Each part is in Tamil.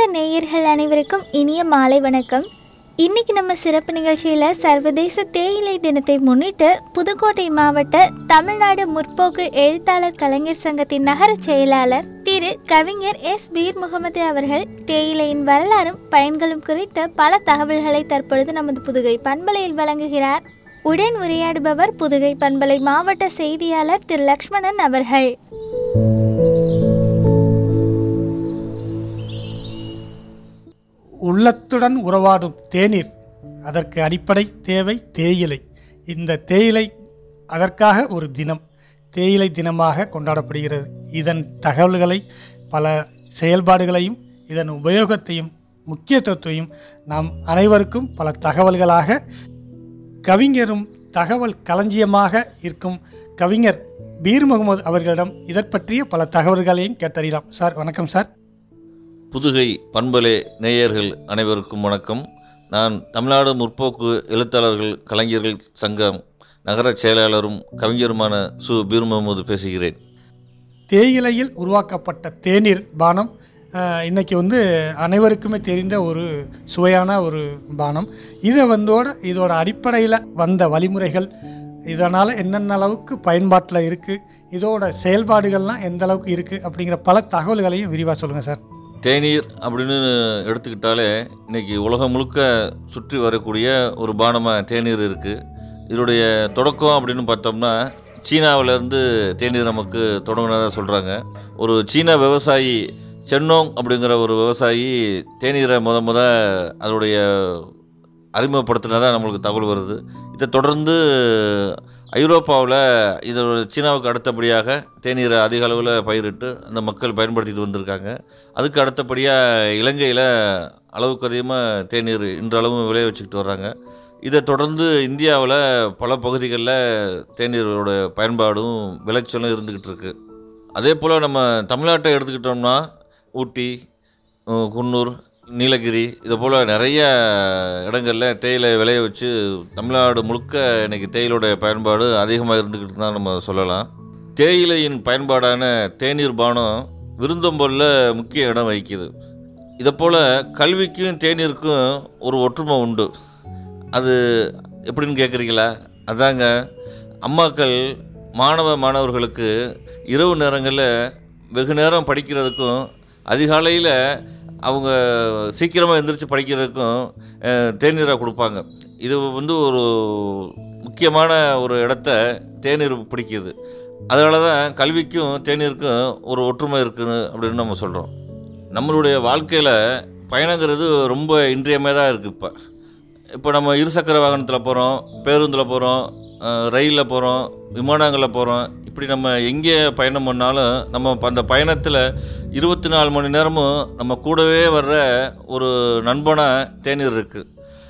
நேயர்கள் அனைவருக்கும் இனிய மாலை வணக்கம் இன்னைக்கு நம்ம சிறப்பு நிகழ்ச்சியில சர்வதேச தேயிலை தினத்தை முன்னிட்டு புதுக்கோட்டை மாவட்ட தமிழ்நாடு முற்போக்கு எழுத்தாளர் கலைஞர் சங்கத்தின் நகர செயலாளர் திரு கவிஞர் எஸ் பீர் முகமது அவர்கள் தேயிலையின் வரலாறும் பயன்களும் குறித்த பல தகவல்களை தற்பொழுது நமது புதுகை பண்பலையில் வழங்குகிறார் உடன் உரையாடுபவர் புதுகை பண்பலை மாவட்ட செய்தியாளர் திரு லக்ஷ்மணன் அவர்கள் உள்ளத்துடன் உறவாடும் தேநீர் அதற்கு அடிப்படை தேவை தேயிலை இந்த தேயிலை அதற்காக ஒரு தினம் தேயிலை தினமாக கொண்டாடப்படுகிறது இதன் தகவல்களை பல செயல்பாடுகளையும் இதன் உபயோகத்தையும் முக்கியத்துவத்தையும் நாம் அனைவருக்கும் பல தகவல்களாக கவிஞரும் தகவல் களஞ்சியமாக இருக்கும் கவிஞர் பீர் முகமது அவர்களிடம் இதற்பற்றிய பல தகவல்களையும் கேட்டறியலாம் சார் வணக்கம் சார் புதுகை பண்பலே நேயர்கள் அனைவருக்கும் வணக்கம் நான் தமிழ்நாடு முற்போக்கு எழுத்தாளர்கள் கலைஞர்கள் சங்கம் நகர செயலாளரும் கவிஞருமான சு பீர் முகமது பேசுகிறேன் தேயிலையில் உருவாக்கப்பட்ட தேநீர் பானம் அஹ், இன்னைக்கு வந்து அனைவருக்குமே தெரிந்த ஒரு சுவையான ஒரு பானம் இதை வந்தோட இதோட அடிப்படையில் வந்த வழிமுறைகள் இதனால் என்னென்ன அளவுக்கு பயன்பாட்டில் இருக்குது இதோட செயல்பாடுகள்லாம் எந்த அளவுக்கு இருக்குது அப்படிங்கிற பல தகவல்களையும் விரிவாக சொல்லுங்கள் சார் தேநீர் அப்படின்னு எடுத்துக்கிட்டாலே இன்னைக்கு உலகம் முழுக்க சுற்றி வரக்கூடிய ஒரு பானமாக தேநீர் இருக்குது இதனுடைய தொடக்கம் அப்படின்னு பார்த்தோம்னா சீனாவிலேருந்து தேநீர் நமக்கு தொடங்கினதாக சொல்கிறாங்க ஒரு சீன விவசாயி சென்னோங் அப்படிங்கிற ஒரு விவசாயி தேநீரை முத முத அதனுடைய அறிமுகப்படுத்தினதாக நம்மளுக்கு தகவல் வருது இதை தொடர்ந்து ஐரோப்பாவில் இதோட சீனாவுக்கு அடுத்தபடியாக தேநீரை அதிக அளவில் பயிரிட்டு அந்த மக்கள் பயன்படுத்திட்டு வந்திருக்காங்க அதுக்கு அடுத்தபடியாக இலங்கையில் அளவுக்கு அதிகமாக தேநீர் இன்றளவும் விளைய வச்சுக்கிட்டு வர்றாங்க இதை தொடர்ந்து இந்தியாவில் பல பகுதிகளில் தேநீரோட பயன்பாடும் விளைச்சலும் இருந்துக்கிட்டு இருக்கு அதே போல் நம்ம தமிழ்நாட்டை எடுத்துக்கிட்டோம்னா ஊட்டி உம், குன்னூர் நீலகிரி இது போல் நிறைய இடங்களில் தேயிலை விளைய வச்சு தமிழ்நாடு முழுக்க இன்னைக்கு தேயிலோட பயன்பாடு அதிகமாக இருந்துக்கிட்டு தான் நம்ம சொல்லலாம் தேயிலையின் பயன்பாடான தேநீர் பானம் விருந்தோம்பலில் முக்கிய இடம் வகிக்குது இதை போல் கல்விக்கும் தேநீருக்கும் ஒரு ஒற்றுமை உண்டு அது எப்படின்னு கேட்குறீங்களா அதாங்க அம்மாக்கள் மாணவ மாணவர்களுக்கு இரவு நேரங்களில் வெகு நேரம் படிக்கிறதுக்கும் அதிகாலையில் அவங்க சீக்கிரமாக எந்திரிச்சு படிக்கிறதுக்கும் அஹ், தேநீரை கொடுப்பாங்க இது வந்து ஒரு முக்கியமான ஒரு இடத்த தேநீர் பிடிக்குது அதனால தான் கல்விக்கும் தேநீருக்கும் ஒரு ஒற்றுமை இருக்குன்னு அப்படின்னு நம்ம சொல்கிறோம் நம்மளுடைய வாழ்க்கையில் பயணங்கிறது ரொம்ப இன்றியமையதாக இருக்குது இப்போ இப்போ நம்ம இருசக்கர வாகனத்தில் போகிறோம் பேருந்தில் போகிறோம் ரயிலில் போகிறோம் விமானங்களில் போகிறோம் இப்படி நம்ம எங்கே பயணம் பண்ணாலும் நம்ம ப- அந்த பயணத்தில் இருபத்தி நாலு மணி நேரமும் நம்ம கூடவே வர்ற ஒரு நண்பனாக தேநீர் இருக்குது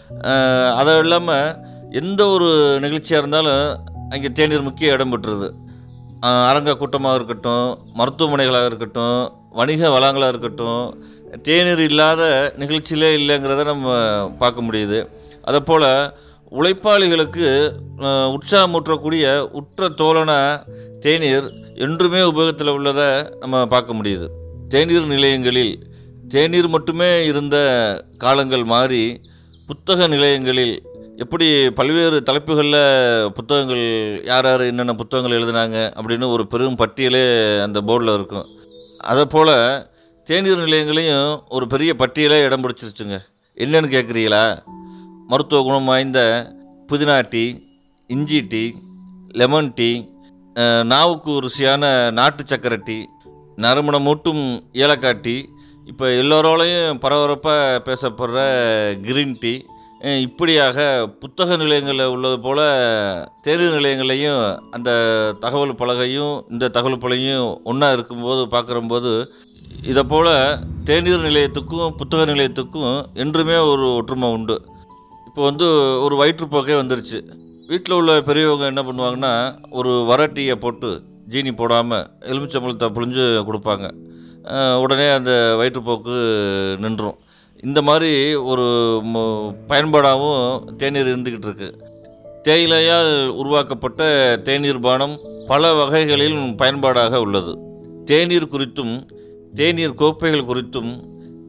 அது இல்லாமல் எந்த ஒரு நிகழ்ச்சியாக இருந்தாலும் அங்கே தேநீர் முக்கிய இடம் பெற்றுருது ஆஹ் அரங்க கூட்டமாக இருக்கட்டும் மருத்துவமனைகளாக இருக்கட்டும் வணிக வளங்களாக இருக்கட்டும் தேநீர் இல்லாத நிகழ்ச்சியிலே இல்லைங்கிறத நம்ம பார்க்க முடியுது அதை போல் உழைப்பாளிகளுக்கு ஆஹ் உற்சாகமூட்டக்கூடிய உற்ற தோழன தேநீர் என்றுமே உபயோகத்தில் உள்ளதை நம்ம பார்க்க முடியுது தேநீர் நிலையங்களில் தேநீர் மட்டுமே இருந்த காலங்கள் மாறி புத்தக நிலையங்களில் எப்படி பல்வேறு தலைப்புகளில் புத்தகங்கள் யார் யார் என்னென்ன புத்தகங்கள் எழுதினாங்க அப்படின்னு ஒரு பெரும் பட்டியலே அந்த போர்டில் இருக்கும் அதை போல் தேநீர் நிலையங்களையும் ஒரு பெரிய பட்டியலே இடம் பிடிச்சிருச்சுங்க என்னன்னு கேட்குறீங்களா மருத்துவ குணம் வாய்ந்த புதினா டீ இஞ்சி டீ லெமன் டீ அஹ், நாவுக்கு ருசியான நாட்டு சக்கரை டீ நறுமணமூட்டும் ஏலக்காய் டீ இப்போ எல்லோரோலையும் பரபரப்பாக பேசப்படுற கிரீன் டீ அஹ், இப்படியாக புத்தக நிலையங்களில் உள்ளது போல் தேநீர் நிலையங்களையும் அந்த தகவல் பலகையும் இந்த தகவல் பலகையும் ஒன்றா இருக்கும்போது பார்க்குறம்போது இதை போல் தேநீர் நிலையத்துக்கும் புத்தக நிலையத்துக்கும் என்றுமே ஒரு ஒற்றுமை உண்டு இப்போ வந்து ஒரு வயிற்றுப்போக்கே வந்துருச்சு வீட்டில் உள்ள பெரியவங்க என்ன பண்ணுவாங்கன்னா ஒரு வர டீயை போட்டு ஜீனி போடாமல் எலுமிச்சம்பழத்தை புழிஞ்சு கொடுப்பாங்க அஹ் உடனே அந்த வயிற்றுப்போக்கு நின்றும் இந்த மாதிரி ஒரு மு- பயன்பாடாகவும் தேநீர் இருந்துக்கிட்டு இருக்கு தேயிலையால் உருவாக்கப்பட்ட தேநீர் பானம் பல வகைகளில் பயன்பாடாக உள்ளது தேநீர் குறித்தும் தேநீர் கோப்பைகள் குறித்தும்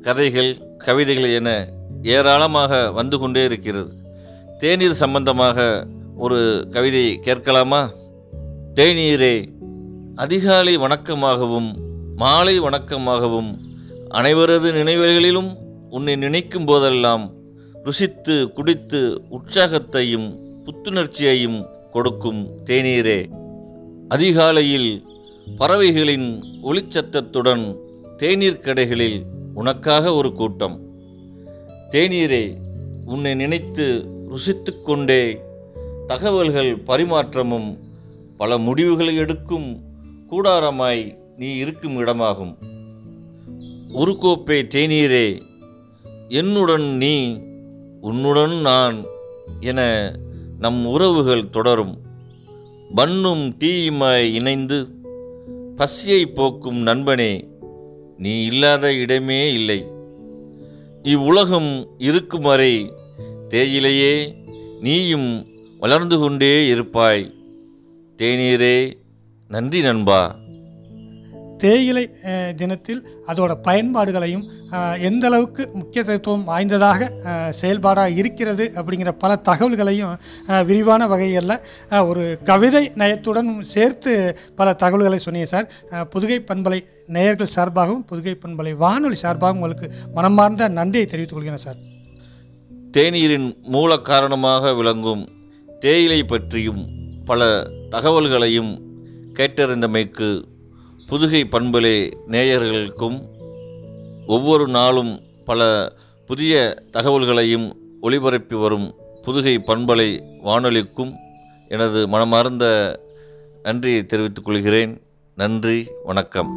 கதைகள் கவிதைகள் என ஏராளமாக வந்து கொண்டே இருக்கிறது தேநீர் சம்பந்தமாக ஒரு கவிதை கேட்கலாமா தேநீரே அதிகாலை வணக்கமாகவும் மாலை வணக்கமாகவும் அனைவரது நினைவுகளிலும் உன்னை நினைக்கும் போதெல்லாம் ருசித்து குடித்து உற்சாகத்தையும் புத்துணர்ச்சியையும் கொடுக்கும் தேநீரே அதிகாலையில் பறவைகளின் ஒளிச்சத்தத்துடன் தேநீர் கடைகளில் உனக்காக ஒரு கூட்டம் தேநீரே உன்னை நினைத்து ருசித்துக் கொண்டே தகவல்கள் பரிமாற்றமும் பல முடிவுகளை எடுக்கும் கூடாரமாய் நீ இருக்கும் இடமாகும் ஒரு கோப்பை தேநீரே என்னுடன் நீ உன்னுடன் நான் என நம் உறவுகள் தொடரும் பண்ணும் டீயுமாய் இணைந்து பசியை போக்கும் நண்பனே நீ இல்லாத இடமே இல்லை இவ்வுலகம் இருக்கும் வரை தேயிலையே நீயும் வளர்ந்து கொண்டே இருப்பாய் தேநீரே நன்றி நண்பா தேயிலை அஹ், தினத்தில் அதோட பயன்பாடுகளையும் அஹ், எந்த அளவுக்கு முக்கியத்துவம் வாய்ந்ததாக அஹ், செயல்பாடாக இருக்கிறது அப்படிங்கிற பல தகவல்களையும் அஹ், விரிவான வகையில் அஹ், ஒரு கவிதை நயத்துடன் சேர்த்து பல தகவல்களை சொன்னீங்க சார் அஹ், புதுகை பண்பலை நேயர்கள் சார்பாகவும் புதுகை பண்பலை வானொலி சார்பாகவும் உங்களுக்கு மனமார்ந்த நன்றியை தெரிவித்துக் கொள்கிறேன் சார் தேநீரின் மூல காரணமாக விளங்கும் தேயிலை பற்றியும் பல தகவல்களையும் கேட்டறிந்தமைக்கு புதுகை பண்பலே நேயர்களுக்கும் ஒவ்வொரு நாளும் பல புதிய தகவல்களையும் ஒளிபரப்பி வரும் புதுகை பண்பலை வானொலிக்கும் எனது மனமார்ந்த நன்றியை தெரிவித்துக் கொள்கிறேன் நன்றி வணக்கம்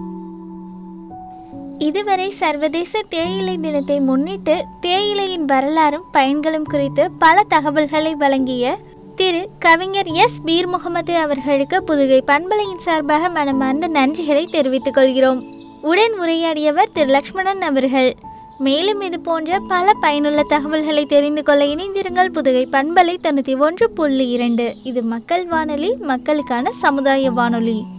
இதுவரை சர்வதேச தேயிலை தினத்தை முன்னிட்டு தேயிலையின் வரலாறும் பயன்களும் குறித்து பல தகவல்களை வழங்கிய திரு கவிஞர் எஸ் பீர் முகமது அவர்களுக்கு புதுகை பண்பலையின் சார்பாக மனமார்ந்த நன்றிகளை தெரிவித்துக் கொள்கிறோம் உடன் உரையாடியவர் திரு லக்ஷ்மணன் அவர்கள் மேலும் இது போன்ற பல பயனுள்ள தகவல்களை தெரிந்து கொள்ள இணைந்திருங்கள் புதுகை பண்பலை தொண்ணூற்றி ஒன்று புள்ளி இரண்டு இது மக்கள் வானொலி மக்களுக்கான சமுதாய வானொலி